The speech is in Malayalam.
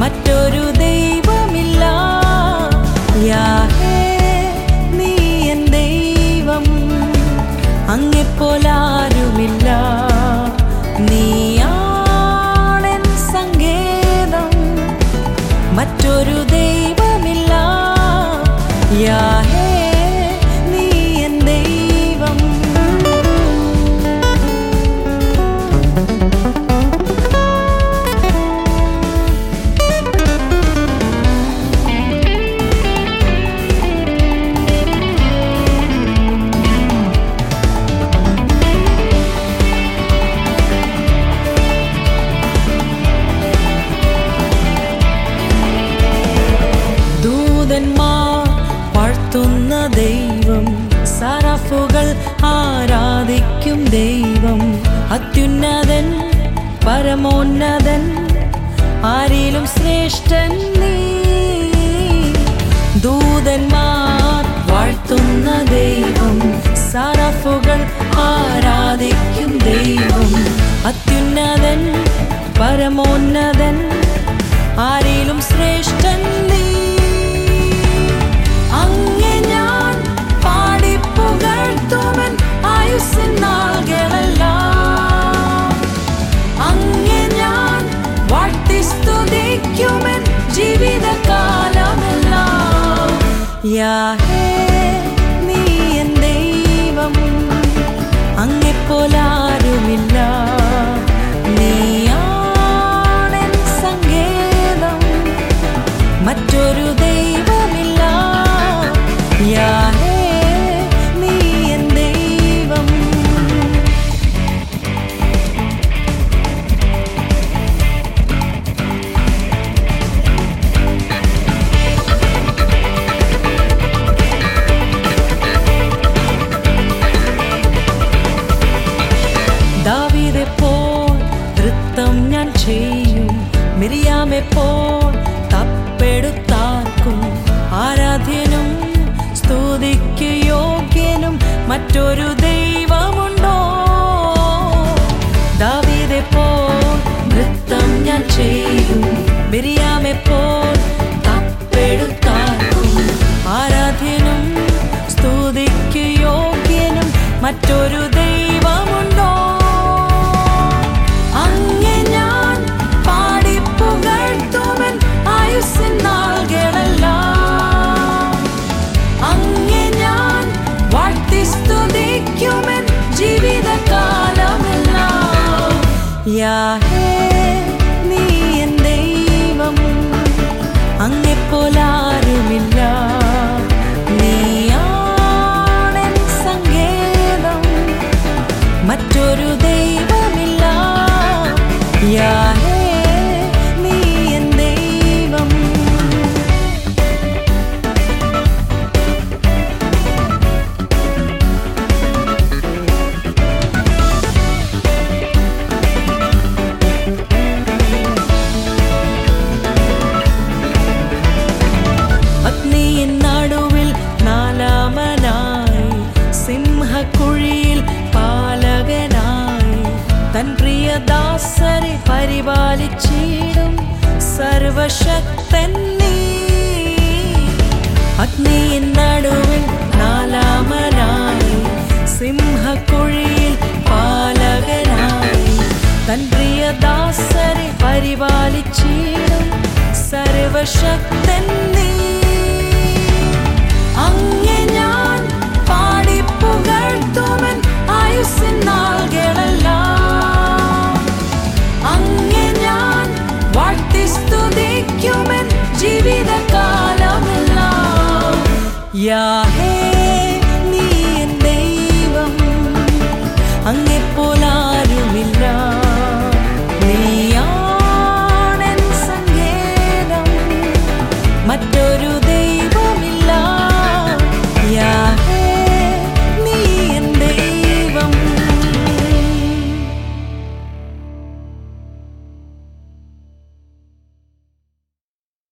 മറ്റൊരു ദൈവമില്ല യാഹേ നീ എൻ ദൈവം അങ്ങെപ്പോലാരുമില്ല നീയാണെൻ സങ്കേതം മറ്റൊരു ദൈവമില്ല യാഹേ നീ എൻ ദൈവം ദൂതന്മാർ വാഴ്ത്തുന്ന ദൈവം സറഫുകൾ ആരാധിക്കും ദൈവം അത്യുന്നതൻ പരമോന്നതൻ ആരിലും ശ്രേഷ്ഠൻ നീ ദൂതന്മാർ വാഴ്ത്തുന്ന ദൈവം സറഫുകൾ ആരാധിക്കും ദൈവം അത്യുന്നതൻ പരമോന്നതൻ ആരിലും ശ്രേഷ്ഠൻ നീ അങ്ങെ ഞാൻ പാടിപ്പുകഴ്ത്തുവൻ ആയുസ്സിൻ നാളുകളെല്ലാം അങ്ങെ ഞാൻ വാഴ്ത്തി സ്തുതിക്കുമെൻ ജീവിതകാലമെല്ലാം യാഹേ നീ എൻ ദൈവം അങ്ങെപ്പോലാരുമില്ല നീയാണെൻ സങ്കേതം മറ്റൊരു ദൈവമില്ല യാഹേ നീ എൻ ദൈവം ദാവീദെ പോൽ നൃത്തം ഞാൻ ചെയ്യും മിരിയാമെ പോൽ തപ്പെടുത്താർക്കും ആരാധ്യനും സ്തുതിക്ക് യോഗ്യനും മറ്റൊരു ദൈവമുണ്ടോ ദാവീദെ പോൽ നൃത്തം ഞാൻ ചെയ്യും മിരിയാമെ പോൽ തപ്പെടുത്താർക്കും ആരാധ്യനും സ്തുതിക്ക് യോഗ്യനും മറ്റൊരു ദൈവമുണ്ടോ അങ്ങെ ഞാൻ പാടിപ്പുകഴ്ത്തുവൻ ആയുസ്സിൻ നാളുകളെല്ലാം അങ്ങെ ഞാൻ വാഴ്ത്തി സ്തുതിക്കുമെൻ ജീവിതകാലമെല്ലാം യാഹേ നീ എൻ ദൈവം അങ്ങെപ്പോലാരുമില്ല നീയാണെൻ സങ്കേതം മറ്റൊരു ദൈവമില്ല യാഹേ നീ എൻ ദൈവം അഗ്നിയിൻ നടുവിൽ നാലാമനായി സിംഹക്കുഴിയിൽ പാലകനായി തൻ പ്രിയദാസരെ പരിപാലിച്ചിടും സർവശക്തൻ നീ അഗ്നിയിൻ നടുവിൽ നാലാമനായി സിംഹക്കുഴിയിൽ പാലകനായി തൻ പ്രിയദാസരെ പരിപാലിച്ചിടും സർവശക്തൻ നീ അങ്ങെ ഞാൻ പാടിപ്പുകഴ്ത്തുവൻ ആയുസ്സിൻ നാളുകളെല്ലാം അങ്ങെ ഞാൻ വാഴ്ത്തി സ്തുതിക്കുമെൻ ജീവിതകാലമെല്ലാം യാഹേ